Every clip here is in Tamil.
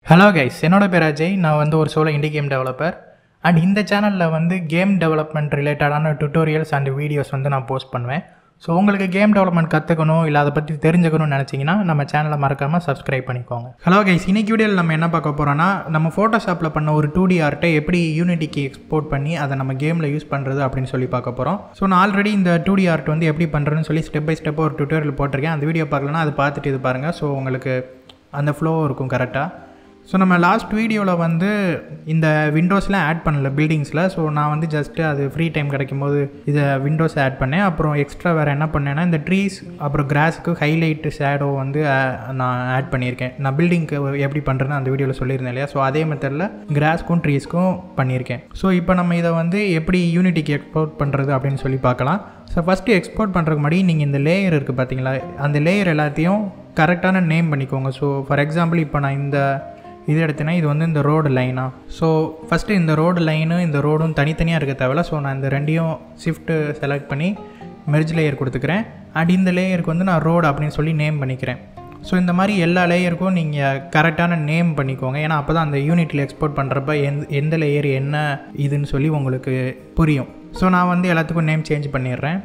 ஹலோ கைஸ் என்னோட பேர் அஜய் நான் வந்து ஒரு solo indie game developer and இந்த சேனலில் வந்து கேம் டெவலப்மெண்ட் ரிலேட்டடான டுட்டோரியல்ஸ் அண்ட் வீடியோஸ் வந்து நான் போஸ்ட் பண்ணுவேன் ஸோ உங்களுக்கு கேம் டெவலப்மெண்ட் கற்றுக்கணும் இல்லை அதை பற்றி தெரிஞ்சுக்கணும்னு நினச்சிங்கன்னா நம்ம சேனலை மறக்காமல் சப்ஸ்கிரைப் பண்ணிக்கோங்க ஹலோ கைஸ் இன்னைக்கு வீடியோவில் நம்ம என்ன பார்க்க போகிறோன்னா நம்ம ஃபோட்டோஷாப்பில் பண்ண ஒரு டூ டி ஆர்ட்டை எப்படி யூனிட்டிக்கு எக்ஸ்போர்ட் பண்ணி அதை நம்ம கேமில் யூஸ் பண்ணுறது அப்படின்னு சொல்லி பார்க்க போகிறோம் ஸோ நான் ஆல்ரெடி இந்த டூ டி ஆர்ட் வந்து எப்படி பண்ணுறதுன்னு சொல்லி ஸ்டெப் பை ஸ்டெப்பாக ஒரு டுட்டோரியல் போட்டிருக்கேன் அந்த வீடியோ பார்க்கலன்னா அது பார்த்துட்டு இது பாருங்கள் ஸோ உங்களுக்கு அந்த ஃப்ளோ இருக்கும் கரெக்டாக ஸோ நம்ம லாஸ்ட் வீடியோவில் வந்து இந்த விண்டோஸ்லாம் ஆட் பண்ணல பில்டிங்ஸில் ஸோ நான் வந்து ஜஸ்ட்டு அது ஃப்ரீ டைம் கிடைக்கும் போது இதை விண்டோஸ் ஆட் பண்ணேன் அப்புறம் எக்ஸ்ட்ரா வேறு என்ன பண்ணேன்னா இந்த ட்ரீஸ் அப்புறம் கிராஸுக்கு ஹைலைட்டு ஷேடோ வந்து ஆ- நான் ஆட் பண்ணியிருக்கேன் நான் பில்டிங்க்கு எப்படி பண்ணுறேன்னு அந்த வீடியோவில் சொல்லியிருந்தேன் இல்லையா ஸோ அதே மெத்தடில் கிராஸ்க்கும் ட்ரீஸ்க்கும் பண்ணியிருக்கேன் ஸோ இப்போ நம்ம இதை வந்து எப்படி யூனிட்டிக்கு எக்ஸ்போர்ட் பண்ணுறது அப்படின்னு சொல்லி பார்க்கலாம் ஸோ ஃபஸ்ட்டு எக்ஸ்போர்ட் பண்ணுறதுக்கு முன்னாடி நீங்கள் இந்த லேயர் இருக்குது பார்த்தீங்களா அந்த லேயர் எல்லாத்தையும் கரெக்டான நேம் பண்ணிக்கோங்க ஸோ ஃபார் எக்ஸாம்பிள் இப்போ நான் இந்த இது எடுத்தேன்னா இது வந்து இந்த ரோடு லைனா ஸோ ஃபஸ்ட்டு இந்த ரோடு லைனு இந்த ரோடும் தனித்தனியாக இருக்க தேவையில்ல ஸோ நான் இந்த ரெண்டையும் ஷிஃப்ட்டு செலக்ட் பண்ணி மெர்ஜ் லேயர் கொடுத்துக்கிறேன் அண்ட் இந்த லேயருக்கு வந்து நான் ரோடு அப்படின்னு சொல்லி நேம் பண்ணிக்கிறேன் ஸோ இந்த மாதிரி எல்லா லேயருக்கும் நீங்கள் கரெக்டான நேம் பண்ணிக்கோங்க ஏன்னா அப்போ தான் அந்த யூனிட்டில் எக்ஸ்போர்ட் பண்ணுறப்ப எந்த எந்த லேயர் என்ன இதுன்னு சொல்லி உங்களுக்கு புரியும் ஸோ நான் வந்து எல்லாத்துக்கும் நேம் சேஞ்ச் பண்ணிடுறேன்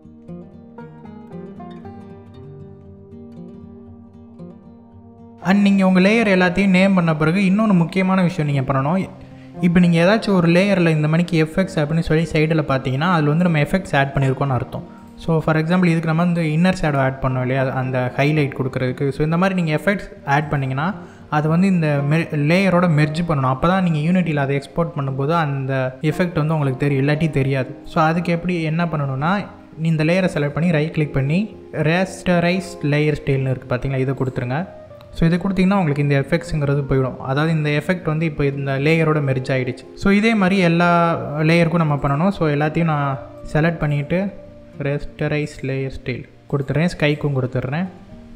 அண்ட் நீங்கள் உங்கள் லேயர் எல்லாத்தையும் நேம் பண்ண பிறகு இன்னொன்று முக்கியமான விஷயம் நீங்கள் பண்ணணும் இப்போ நீங்கள் ஏதாச்சும் ஒரு லேயரில் இந்த மணிக்கு எஃபெக்ட்ஸ் அப்படின்னு சொல்லி சைடில் பார்த்தீங்கன்னா அதில் வந்து நம்ம எஃபெக்ட்ஸ் ஆட் பண்ணியிருக்கோம்னு அர்த்தம் ஸோ ஃபார் எக்ஸாம்பிள் இதுக்கு நம்ம வந்து இன்னர் ஷேடோ ஆட் பண்ணோம் இல்லையா அந்த ஹைலைட் கொடுக்குறதுக்கு ஸோ இந்த மாதிரி நீங்கள் எஃபெக்ட்ஸ் ஆட் பண்ணிங்கன்னா அது வந்து இந்த மெ லேயரோட மெர்ஜ் பண்ணணும் அப்போ தான் நீங்கள் யூனிட்டியில் அதை எக்ஸ்போர்ட் பண்ணும்போது அந்த எஃபெக்ட் வந்து உங்களுக்கு தெரியும் இல்லாட்டி தெரியாது ஸோ அதுக்கு எப்படி என்ன பண்ணணும்னா நீ இந்த லேயரை செலக்ட் பண்ணி ரைட் கிளிக் பண்ணி ரேஸ்டரைஸ் லேயர் ஸ்டைல்னு இருக்குது பார்த்தீங்களா இதை கொடுத்துருங்க ஸோ இது கொடுத்தீங்கன்னா உங்களுக்கு இந்த எஃபெக்ட்ஸுங்கிறது போயிடும் அதாவது இந்த எஃபெக்ட் வந்து இப்போ இந்த லேயரோட மெர்ஜ் ஆகிடுச்சு ஸோ இதே மாதிரி எல்லா லேயருக்கும் நம்ம பண்ணணும் ஸோ எல்லாத்தையும் நான் செலக்ட் பண்ணிவிட்டு ரெஸ்டரைஸ் லேயர் ஸ்டைல் கொடுத்துட்றேன் ஸ்கைக்கும் கொடுத்துட்றேன்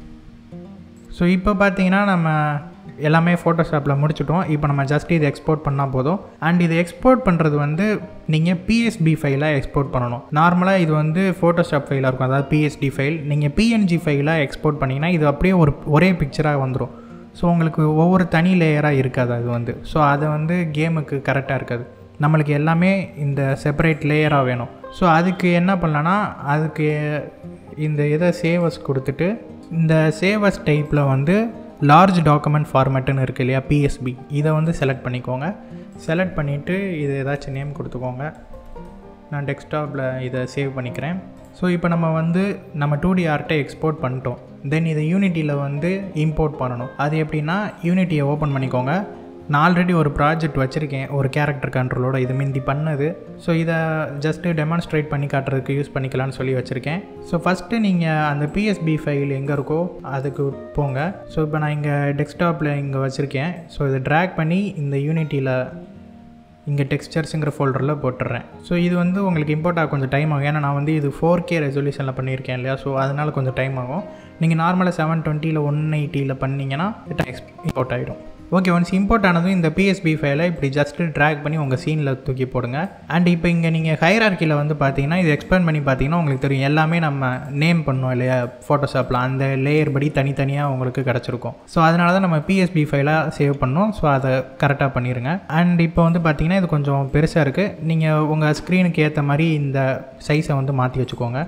ஸோ இப்போ பார்த்தீங்கன்னா நம்ம எல்லாமே ஃபோட்டோஷாப்பில் முடிச்சிட்டோம் இப்போ நம்ம ஜஸ்ட் இதை எக்ஸ்போர்ட் பண்ணால் போதும் அண்ட் இதை எக்ஸ்போர்ட் பண்ணுறது வந்து நீங்கள் பிஎஸ்பி ஃபைலாக எக்ஸ்போர்ட் பண்ணணும் நார்மலாக இது வந்து ஃபோட்டோஷாப் ஃபைலாக இருக்கும் அதாவது பிஎஸ்டி ஃபைல் நீங்கள் பிஎன்ஜி ஃபைலாக எக்ஸ்போர்ட் பண்ணிங்கன்னா இது அப்படியே ஒரு ஒரே பிக்சராக வந்துடும் ஸோ உங்களுக்கு ஒவ்வொரு தனி லேயராக இருக்காது அது வந்து ஸோ அது வந்து கேமுக்கு கரெக்டாக இருக்காது நம்மளுக்கு எல்லாமே இந்த செப்பரேட் லேயராக வேணும் ஸோ அதுக்கு என்ன பண்ணலான்னா அதுக்கு இந்த இதை சேவஸ் கொடுத்துட்டு இந்த சேவஸ் டைப்பில் வந்து லார்ஜ் டாக்குமெண்ட் ஃபார்மேட்டுன்னு இருக்குது இல்லையா பிஎஸ்பி இதை வந்து செலக்ட் பண்ணிக்கோங்க செலக்ட் பண்ணிவிட்டு இது ஏதாச்சும் நேம் கொடுத்துக்கோங்க நான் டெஸ்க்டாப்பில் இதை சேவ் பண்ணிக்கிறேன் ஸோ இப்போ நம்ம வந்து நம்ம டூ டி ஆர்ட்டை எக்ஸ்போர்ட் பண்ணிட்டோம் தென் இதை யூனிட்டியில் வந்து இம்போர்ட் பண்ணணும் அது எப்படின்னா யூனிட்டியை ஓப்பன் பண்ணிக்கோங்க நான் ஆல்ரெடி ஒரு ப்ராஜெக்ட் வச்சுருக்கேன் ஒரு கேரக்டர் கண்ட்ரோலோட இது மிந்தி பண்ணது ஸோ இதை ஜஸ்ட்டு டெமான்ஸ்ட்ரேட் பண்ணி காட்டுறதுக்கு யூஸ் பண்ணிக்கலாம்னு சொல்லி வச்சுருக்கேன் ஸோ ஃபஸ்ட்டு நீங்கள் அந்த பிஎஸ்பி ஃபைல் எங்கே இருக்கோ அதுக்கு போங்க ஸோ இப்போ நான் இங்கே டெஸ்க்டாப்பில் இங்கே வச்சுருக்கேன் ஸோ இதை ட்ராக் பண்ணி இந்த யூனிட்டியில் இங்கே டெக்ஸ்டர்ஸுங்கிற ஃபோல்டரில் போட்டுடுறேன் ஸோ இது வந்து உங்களுக்கு இம்போர்ட் ஆக கொஞ்சம் டைம் ஆகும் ஏன்னா நான் வந்து இது ஃபோர் கே ரெசல்யூஷனில் பண்ணியிருக்கேன் இல்லையா ஸோ அதனால் கொஞ்சம் டைம் ஆகும் நீங்கள் நார்மலாக செவன் டுவெண்ட்டியில் ஒன் எயிட்டியில் பண்ணிங்கன்னா இம்போர்ட் ஆகிடும் ஓகே ஒன்ஸ் இம்போர்ட் ஆனதும் இந்த பிஎஸ்பி ஃபைலை இப்படி ஜஸ்ட் ட்ராக் பண்ணி உங்கள் சீனில் தூக்கி போடுங்க அண்ட் இப்போ இங்கே நீங்கள் ஹைரார்க்கியில் வந்து பார்த்தீங்கன்னா இது எக்ஸ்பிளைன் பண்ணி பார்த்தீங்கன்னா உங்களுக்கு தெரியும் எல்லாமே நம்ம நேம் பண்ணோம் இல்லையா ஃபோட்டோஷாப்பில் அந்த லேயர் படி தனித்தனியாக உங்களுக்கு கிடச்சிருக்கும் ஸோ அதனால தான் நம்ம பிஎஸ்பி ஃபைலாக சேவ் பண்ணோம் ஸோ அதை கரெக்டாக பண்ணிடுங்க அண்ட் இப்போ வந்து பார்த்தீங்கன்னா இது கொஞ்சம் பெருசாக இருக்குது நீங்கள் உங்கள் ஸ்க்ரீனுக்கு ஏற்ற மாதிரி இந்த சைஸை வந்து மாற்றி வச்சுக்கோங்க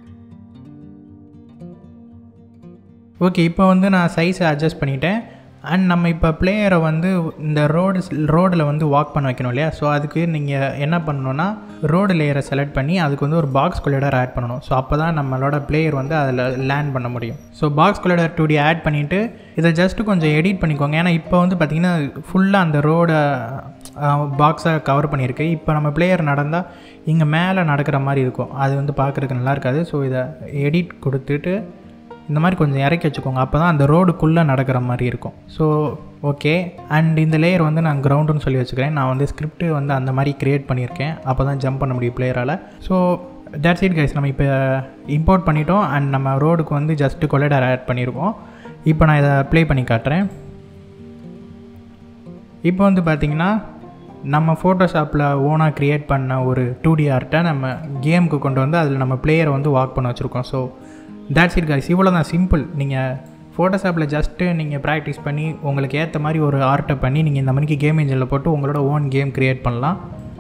ஓகே இப்போ வந்து நான் சைஸை அட்ஜஸ்ட் பண்ணிட்டேன் அண்ட் நம்ம இப்போ பிளேயரை வந்து இந்த ரோடு ரோடில் வந்து வாக் பண்ண வைக்கணும் இல்லையா ஸோ அதுக்கு நீங்கள் என்ன பண்ணணுன்னா ரோடு லேயரை செலக்ட் பண்ணி அதுக்கு வந்து ஒரு பாக்ஸ் கொலிடர் ஆட் பண்ணணும் ஸோ அப்போ தான் நம்மளோட பிளேயர் வந்து அதில் லேண்ட் பண்ண முடியும் so box collider two D add பண்ணிவிட்டு இதை ஜஸ்ட்டு கொஞ்சம் எடிட் பண்ணிக்கோங்க ஏன்னா இப்போ வந்து பார்த்திங்கன்னா ஃபுல்லாக அந்த ரோடை பாக்ஸை கவர் பண்ணியிருக்கு இப்போ நம்ம பிளேயர் நடந்தால் இங்கே மேலே நடக்கிற மாதிரி இருக்கும் அது வந்து பார்க்குறதுக்கு நல்லா இருக்காது ஸோ இதை எடிட் கொடுத்துட்டு இந்த மாதிரி கொஞ்சம் இறக்கி வச்சுக்கோங்க அப்போ தான் அந்த ரோடுக்குள்ளே நடக்கிற மாதிரி இருக்கும் ஸோ ஓகே அண்ட் இந்த லேயர் வந்து நான் கிரவுண்டுன்னு சொல்லி வச்சுக்கிறேன் நான் வந்து ஸ்கிரிப்ட் வந்து அந்த மாதிரி க்ரியேட் பண்ணியிருக்கேன் அப்போ தான் ஜம்ப் பண்ண முடியும் பிளேயரால் ஸோ தட்ஸ் இட் கைஸ் நம்ம இப்போ இம்போர்ட் பண்ணிட்டோம் அண்ட் நம்ம ரோடுக்கு வந்து ஜஸ்ட்டு கொலைடர் ஆட் பண்ணியிருக்கோம் இப்போ நான் இதை ப்ளே பண்ணி காட்டுறேன் இப்போ வந்து பார்த்திங்கன்னா நம்ம ஃபோட்டோஷாப்பில் ஓனாக க்ரியேட் பண்ண ஒரு டூ டி ஆர்ட்டை நம்ம கேமுக்கு கொண்டு வந்து அதில் நம்ம பிளேயரை வந்து வாக் பண்ண வச்சுருக்கோம் ஸோ தேட்ஸ் இட் கைஸ் இவ்வளோ தான் சிம்பிள் நீங்கள் ஃபோட்டோஷாப்பில் ஜஸ்ட்டு நீங்கள் ப்ராக்டிஸ் பண்ணி உங்களுக்கு ஏற்ற மாதிரி ஒரு ஆர்ட்டை பண்ணி நீங்கள் இந்த மணிக்கு கேம் இன்ஜினில் போட்டு உங்களோட ஓன் கேம் க்ரியேட் பண்ணலாம்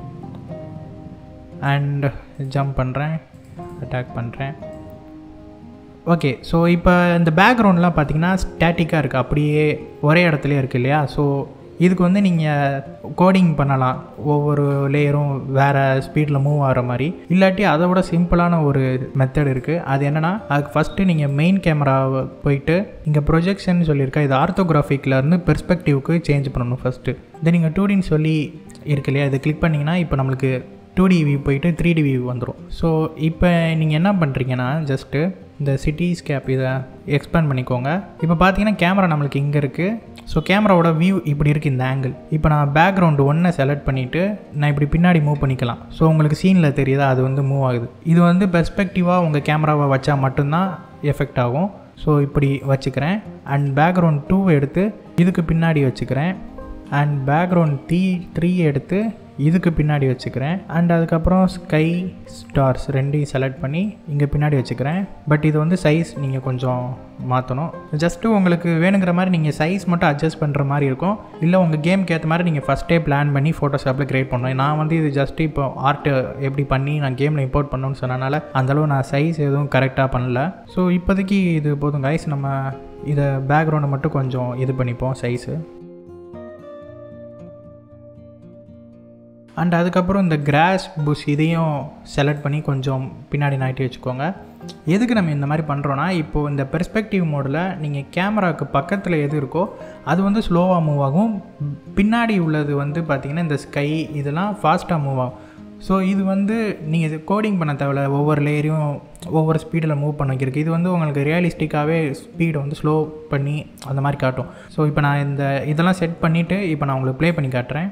அண்ட் ஜம்ப் பண்ணுறேன் அட்டாக் பண்ணுறேன் ஓகே ஸோ இப்போ இந்த பேக்ரவுண்ட்லாம் பார்த்தீங்கன்னா ஸ்டாட்டிக்காக இருக்குது அப்படியே ஒரே இடத்துலையே இருக்குது இல்லையா ஸோ இதுக்கு வந்து நீங்கள் கோடிங் பண்ணலாம் ஒவ்வொரு லேயரும் வேறு ஸ்பீடில் மூவ் ஆகிற மாதிரி இல்லாட்டி அதை விட சிம்பிளான ஒரு மெத்தட் இருக்குது அது என்னென்னா அதுக்கு ஃபஸ்ட்டு நீங்கள் மெயின் கேமராவை போயிட்டு இங்கே ப்ரொஜெக்ஷன் சொல்லியிருக்கா இது ஆர்த்தோகிராஃபிக்லேருந்து பெர்ஸ்பெக்டிவ்க்கு சேஞ்ச் பண்ணணும் ஃபஸ்ட்டு இதை நீங்கள் டூடின்னு சொல்லி இருக்கு இல்லையா இதை கிளிக் பண்ணிங்கன்னா இப்போ நம்மளுக்கு டூ டி வியூ போயிட்டு த்ரீ டி வியூ வந்துடும் ஸோ இப்போ நீங்கள் என்ன பண்ணுறீங்கன்னா ஜஸ்ட்டு இந்த சிட்டி ஸ்கேப் இதை எக்ஸ்பேண்ட் பண்ணிக்கோங்க இப்போ பார்த்தீங்கன்னா கேமரா நம்மளுக்கு இங்கே இருக்குது ஸோ கேமராவோட வியூ இப்படி இருக்குது இந்த ஆங்கிள் இப்போ நான் பேக்ரவுண்டு ஒன்றை செலக்ட் பண்ணிவிட்டு நான் இப்படி பின்னாடி மூவ் பண்ணிக்கலாம் ஸோ உங்களுக்கு சீனில் தெரியுதா அது வந்து மூவ் ஆகுது இது வந்து பெர்ஸ்பெக்டிவாக உங்கள் கேமராவை வச்சா மட்டும்தான் எஃபெக்ட் ஆகும் ஸோ இப்படி வச்சுக்கிறேன் அண்ட் பேக்ரவுண்ட் டூ எடுத்து இதுக்கு பின்னாடி வச்சுக்கிறேன் அண்ட் பேக்ரவுண்ட் த்ரீ த்ரீ எடுத்து இதுக்கு பின்னாடி வச்சுக்கிறேன் அண்ட் அதுக்கப்புறம் ஸ்கை ஸ்டார்ஸ் ரெண்டையும் செலக்ட் பண்ணி இங்கே பின்னாடி வச்சுக்கிறேன் பட் இது வந்து சைஸ் நீங்கள் கொஞ்சம் மாற்றணும் ஜஸ்ட்டு உங்களுக்கு வேணுங்கிற மாதிரி நீங்கள் சைஸ் மட்டும் அட்ஜஸ்ட் பண்ணுற மாதிரி இருக்கும் இல்லை உங்கள் கேமுக்கு ஏற்ற மாதிரி நீங்கள் ஃபஸ்ட்டே பிளான் பண்ணி ஃபோட்டோஷாப்பில் க்ரியேட் பண்ணணும் நான் வந்து இது ஜஸ்ட்டு இப்போ ஆர்ட்டு எப்படி பண்ணி நான் கேமில் இம்போர்ட் பண்ணணும்னு சொன்னனால அந்தளவு நான் சைஸ் எதுவும் கரெக்டாக பண்ணல ஸோ இப்போதைக்கு இது போதும் கைஸ் நம்ம இதை பேக்ரவுண்டை மட்டும் கொஞ்சம் இது பண்ணிப்போம் சைஸு அண்ட் அதுக்கப்புறம் இந்த கிராஸ் புஷ் இதையும் செலக்ட் பண்ணி கொஞ்சம் பின்னாடி நாட்டி வச்சுக்கோங்க எதுக்கு நம்ம இந்த மாதிரி பண்ணுறோன்னா இப்போது இந்த பெர்ஸ்பெக்டிவ் மோடில் நீங்கள் கேமராவுக்கு பக்கத்தில் எது இருக்கோ அது வந்து ஸ்லோவாக மூவ் ஆகும் பின்னாடி உள்ளது வந்து பார்த்திங்கன்னா இந்த ஸ்கை இதெல்லாம் ஃபாஸ்ட்டாக மூவ் ஆகும் ஸோ இது வந்து நீங்கள் இது கோடிங் பண்ண தேவையில்ல ஒவ்வொரு லேயரையும் ஒவ்வொரு ஸ்பீடில் மூவ் பண்ண வைக்கிறதுக்கு இது வந்து உங்களுக்கு ரியலிஸ்டிக்காகவே ஸ்பீடை வந்து ஸ்லோ பண்ணி அந்த மாதிரி காட்டும் ஸோ இப்போ நான் இந்த இதெல்லாம் செட் பண்ணிவிட்டு இப்போ நான் உங்களுக்கு ப்ளே பண்ணி காட்டுறேன்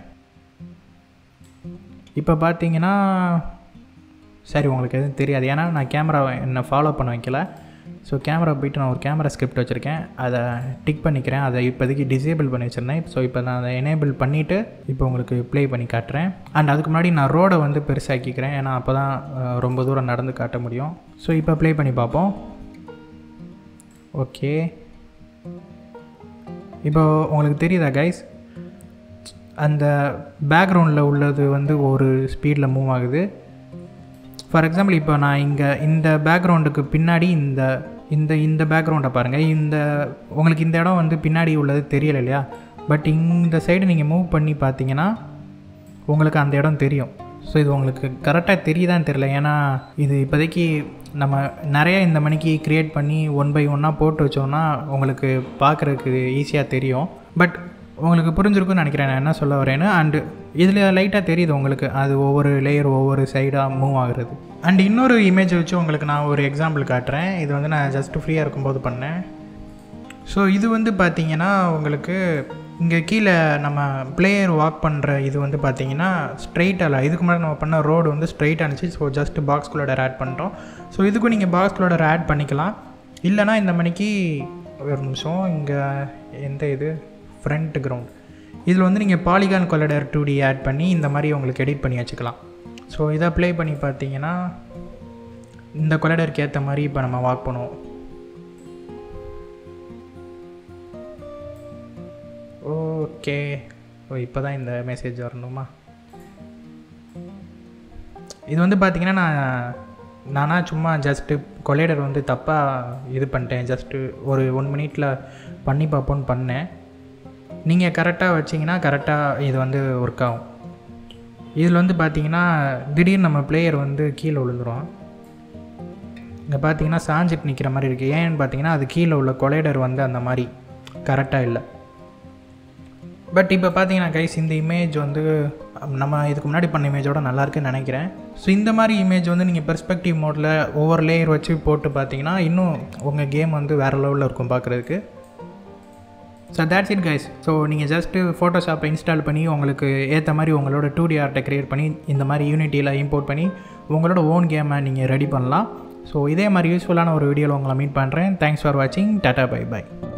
இப்போ பார்த்தீங்கன்னா சரி உங்களுக்கு எதுவும் தெரியாது ஏன்னா நான் கேமராவை என்னை ஃபாலோ பண்ண வைக்கல ஸோ கேமரா போயிட்டு நான் ஒரு கேமரா ஸ்கிரிப்ட் வச்சுருக்கேன் அதை டிக் பண்ணிக்கிறேன் அதை இப்போதைக்கு டிசேபிள் பண்ணி வச்சுருந்தேன் ஸோ இப்போ நான் அதை எனேபிள் பண்ணிவிட்டு இப்போ உங்களுக்கு ப்ளே பண்ணி காட்டுறேன் அண்ட் அதுக்கு முன்னாடி நான் ரோடை வந்து பெருசாக்கிக்கிறேன் ஏன்னா அப்போ தான் ரொம்ப தூரம் நடந்து காட்ட முடியும் ஸோ இப்போ ப்ளே பண்ணி பார்ப்போம் ஓகே இப்போ உங்களுக்கு தெரியுதா கைஸ் அந்த பேக்ரவுண்டில் உள்ளது வந்து ஒரு ஸ்பீடில் மூவ் ஆகுது ஃபார் எக்ஸாம்பிள் இப்போ நான் இங்கே இந்த பேக்ரவுண்டுக்கு பின்னாடி இந்த இந்த இந்த பேக்ரவுண்டை பாருங்கள் இந்த உங்களுக்கு இந்த இடம் வந்து பின்னாடி உள்ளது தெரியலை இல்லையா பட் இந்த சைடு நீங்கள் மூவ் பண்ணி பார்த்தீங்கன்னா உங்களுக்கு அந்த இடம் தெரியும் ஸோ இது உங்களுக்கு கரெக்டாக தெரியுதான்னு தெரியல ஏன்னா இது இப்போதைக்கு நம்ம நிறைய இந்த மணிக்கு க்ரியேட் பண்ணி ஒன் பை ஒன்னாக போட்டு வச்சோன்னா உங்களுக்கு பார்க்குறதுக்கு ஈஸியாக தெரியும் பட் உங்களுக்கு புரிஞ்சிருக்குன்னு நினைக்கிறேன் நான் என்ன சொல்ல வரேன்னு அண்டு இதில் லைட்டாக தெரியுது உங்களுக்கு அது ஒவ்வொரு லேயர் ஒவ்வொரு சைடாக மூவ் ஆகுறது அண்ட் இன்னொரு இமேஜ் வச்சு உங்களுக்கு நான் ஒரு எக்ஸாம்பிள் காட்டுறேன் இது வந்து நான் ஜஸ்ட் ஃப்ரீயாக இருக்கும்போது பண்ணேன் ஸோ இது வந்து பார்த்தீங்கன்னா உங்களுக்கு இங்கே கீழே நம்ம பிளேயர் வாக் பண்ணுற இது வந்து பார்த்தீங்கன்னா ஸ்ட்ரைட்டாக இதுக்கு முன்னாடி நம்ம பண்ண ரோடு வந்து ஸ்ட்ரைட் ஆனிச்சு so just box collider add பண்ணிட்டோம் ஸோ இதுக்கும் நீங்கள் பாக்ஸ் குள்ளோடர் ஆட் பண்ணிக்கலாம் இல்லைனா இந்த மணிக்கு ஒரு நிமிஷம் இங்கே எந்த இது ஃப்ரண்ட் கிரவுண்ட் இதில் வந்து நீங்கள் polygon collider two D add பண்ணி இந்த மாதிரி உங்களுக்கு எடிட் பண்ணி வச்சுக்கலாம் ஸோ இதை ப்ளே பண்ணி பார்த்தீங்கன்னா இந்த கொலடருக்கு ஏற்ற மாதிரி இப்போ நம்ம வாக் பண்ணுவோம் ஓகே ஓ இப்போ தான் இந்த மெசேஜ் வரணுமா இது வந்து பார்த்தீங்கன்னா நான் நானா சும்மா ஜஸ்ட்டு கொலைடர் வந்து தப்பாக இது பண்ணிட்டேன் ஜஸ்ட்டு ஒரு ஒன் மினிட்டில் பண்ணி பார்ப்போன்னு பண்ணேன் நீங்கள் கரெக்டாக வச்சிங்கன்னா கரெக்டாக இது வந்து ஒர்க் ஆகும் இதில் வந்து பார்த்தீங்கன்னா திடீர்னு நம்ம பிளேயர் வந்து கீழே விழுந்துரும் இங்கே பார்த்தீங்கன்னா சாஞ்சிட்டு நிற்கிற மாதிரி இருக்குது ஏன்னு பார்த்தீங்கன்னா அது கீழே உள்ள கொலைடர் வந்து அந்த மாதிரி கரெக்டாக இல்லை பட் இப்போ பார்த்தீங்கன்னா கைஸ் இந்த இமேஜ் வந்து நம்ம இதுக்கு முன்னாடி பண்ண இமேஜோட நல்லா இருக்குன்னு நினைக்கிறேன் ஸோ இந்த மாதிரி இமேஜ் வந்து நீங்கள் பெர்ஸ்பெக்டிவ் மோடில் ஒவ்வொரு லேயர் வச்சு போட்டு பார்த்தீங்கன்னா இன்னும் உங்கள் கேம் வந்து வேறு லெவலில் இருக்கும் பார்க்குறதுக்கு so that's it guys so நீங்கள் ஜஸ்ட்டு ஃபோட்டோஷாப்பை இன்ஸ்டால் பண்ணி உங்களுக்கு ஏற்ற மாதிரி உங்களோட டூ டி ஆர்ட்டை க்ரியேட் பண்ணி இந்த மாதிரி யூனிட்டியில் இம்போர்ட் பண்ணி உங்களோட ஓன் கேமை நீங்கள் ரெடி பண்ணலாம் ஸோ இதே மாதிரி யூஸ்ஃபுல்லான ஒரு வீடியோவில் உங்களை மீட் பண்ணுறேன் தேங்க்ஸ் ஃபார் வாட்சிங் டாட்டா பை பை